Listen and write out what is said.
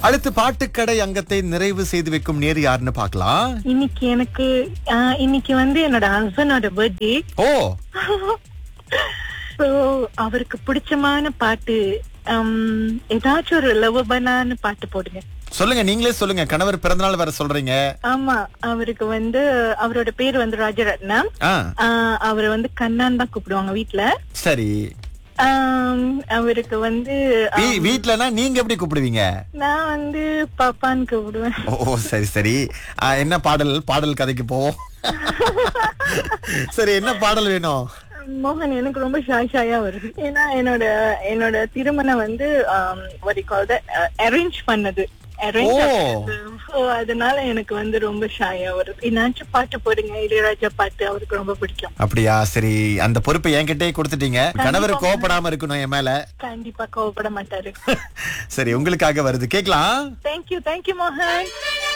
அடுத்து பாட்டுக்கடை அங்கத்தை நிறைவு செய்து வைக்கும் நேர் யாருன்னு பார்க்கலாம் இன்னைக்கு எனக்கு ஆ, இன்னைக்கு வந்து என்னோட ஹஸ்பண்டோட பர்த்டே ஓ சோ அவருக்கு பிடிச்சமான பாட்டு ஹம், ஏதாச்சும் ஒரு லவபனான்னு பாட்டு போடுங்க சொல்லுங்க நீங்களே சொல்லுங்க கணவர் பிறந்தநாள் வேற சொல்றீங்க ஆமா அவருக்கு வந்து அவரோட பேர் வந்து ராஜரத்னம் ஆ ஆஹ் அவரை வந்து கண்ணான் தான் கூப்பிடுவாங்க வீட்ல சரி ஆம், அவருக்கு வந்து ஆ, வீ- வீட்லனா நீங்க எப்படி கூப்பிடுவீங்க நான் வந்து பாப்பான்னு கூப்பிடுவேன் ஓ சரி சரி ஆ, என்ன பாடல் பாடல் கதைக்கு போவோம் சரி என்ன பாடல் வேணும் மோகன் எனக்கு ரொம்ப ஷாய் ஷாயா வருது ஏன்னா என்னோட என்னோட திருமணம் வந்து அரேஞ்ச் பண்ணது arrange ஓ. பண்ணது. So, அதனால எனக்கு வந்து ரொம்ப ஷாயா வருது என்னாச்சும் பாட்டு போடுங்க இளையராஜா பாட்டு அவருக்கு ரொம்ப பிடிக்கும் அப்படியா சரி அந்த பொறுப்பை என்கிட்டயே கொடுத்துட்டீங்க கணவர் கோவப்படாம இருக்கணும் என் மேல கண்டிப்பா கோவப்பட மாட்டாரு சரி உங்களுக்காக வருது கேக்கலாம் தேங்க்யூ தேங்க்யூ மோகன்